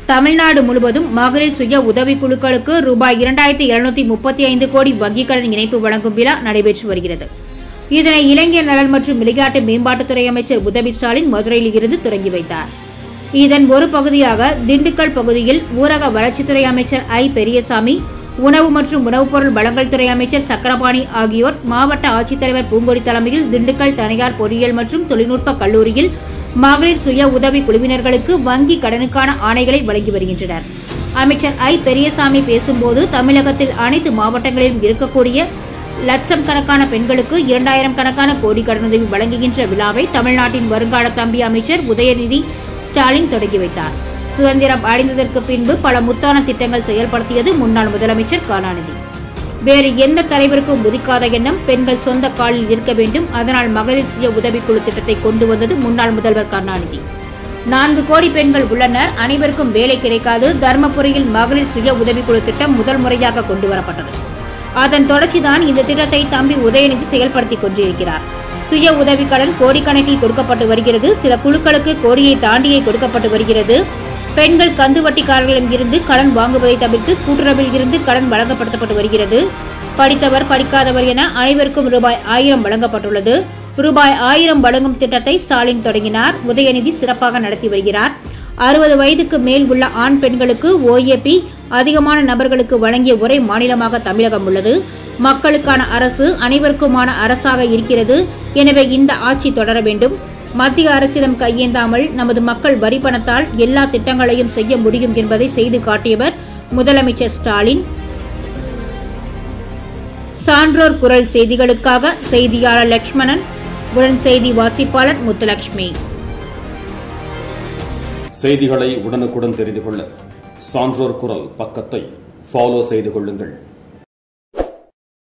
தமிழ்நாடு முழுவதும் மகளிர் சுய உதவிக்குழுக்களுக்கு ரூபாய் இரண்டாயிரத்தி எழுநூத்தி முப்பத்தி ஐந்து கோடி வங்கிக் கடன் இணைப்பு வழங்கும் விழா நடைபெற்று வருகிறது இதனை இளைஞர் நலன் மற்றும் விளையாட்டு மேம்பாட்டுத்துறை அமைச்சர் உதவி ஸ்டாலின் மதுரையில் இருந்து தொடங்கி வைத்தார் இதன் ஒரு பகுதியாக திண்டுக்கல் பகுதியில் ஊரக வளர்ச்சித்துறை அமைச்சர் ஐ பெரியசாமி உணவு மற்றும் உணவுப் பொருள் வழங்கல் துறை அமைச்சர் சக்கரபாணி ஆகியோர் மாவட்ட ஆட்சித்தலைவர் பூங்கொடி தலைமையில் திண்டுக்கல் தனியார் பொறியியல் மற்றும் தொழில்நுட்ப கல்லூரியில் மகளிர் சுய உதவி குழுவினர்களுக்கு வங்கி கடனுக்கான ஆணைகளை வழங்கி வருகின்றனர் அமைச்சர் ஐ பெரியசாமி பேசும்போது தமிழகத்தில் அனைத்து மாவட்டங்களிலும் இருக்கக்கூடிய லட்சம் கணக்கான பெண்களுக்கு இரண்டாயிரம் கணக்கான கோடி கடனுதவி வழங்குகின்ற விழாவை தமிழ்நாட்டின் வருங்கால தம்பி அமைச்சர் உதயநிதி ஸ்டாலின் தொடங்கி வைத்தார் சுதந்திரம் அடைந்ததற்கு பின்பு பல முத்தான திட்டங்கள் செயல்படுத்தியது முன்னாள் முதலமைச்சர் கருணாநிதி வேறு எந்த தலைவருக்கும் உதிக்காத எண்ணம் பெண்கள் சொந்த காலில் இருக்க வேண்டும் அதனால் மகளிர் சுய உதவிக்குழு திட்டத்தை கொண்டு வந்தது முன்னாள் முதல்வர் கருணாநிதி நான்கு கோடி பெண்கள் உள்ளனர் அனைவருக்கும் வேலை கிடைக்காது தர்மபுரியில் மகளிர் சுய உதவிக்குழு திட்டம் முதல் முறையாக கொண்டுவரப்பட்டது அதன் தொடர்ச்சிதான் இந்த திட்டத்தை தம்பி உதயநிதி செயல்படுத்திக் கொண்டிருக்கிறார் சுய உதவி கடன் கோடிக்கணக்கில் கொடுக்கப்பட்டு வருகிறது சில குழுக்களுக்கு கோடியை தாண்டியே கொடுக்கப்பட்டு வருகிறது பெண்கள் கந்து வட்டிக்காரர்களிடம் இருந்து கடன் வாங்குவதை தவிர்த்து கூட்டுறவில் இருந்து கடன் வழங்கப்படுத்தப்பட்டு வருகிறது படித்தவர் படிக்காதவர் என அனைவருக்கும் ரூபாய் ஆயிரம் வழங்கப்பட்டுள்ளது ரூபாய் ஆயிரம் வழங்கும் திட்டத்தை ஸ்டாலின் தொடங்கினார் உதயநிதி சிறப்பாக நடத்தி வருகிறார் அறுபது வயதுக்கு மேல் உள்ள ஆண் பெண்களுக்கு ஓஏபி அதிகமான நபர்களுக்கு வழங்கிய ஒரே மாநிலமாக தமிழகம் உள்ளது மக்களுக்கான அரசு அனைவருக்குமான அரசாக இருக்கிறது எனவே இந்த ஆட்சி தொடர வேண்டும் மத்திய அரசிடம் கையேந்தாமல் நமது மக்கள் வரி பணத்தால் எல்லா திட்டங்களையும் செய்ய முடியும் என்பதை செய்து காட்டியவர் முதலமைச்சர் ஸ்டாலின் சான்றோர் குரல் செய்திகளுக்காக செய்தியாளர் லட்சுமணன் உடன் செய்தி வாசிப்பாளர் முத்துலட்சுமி செய்திகளை உடனுக்குடன் தெரிந்து கொள்ள சான்றோர் குரல் பக்கத்தை ஃபாலோ செய்து கொள்ளுங்கள்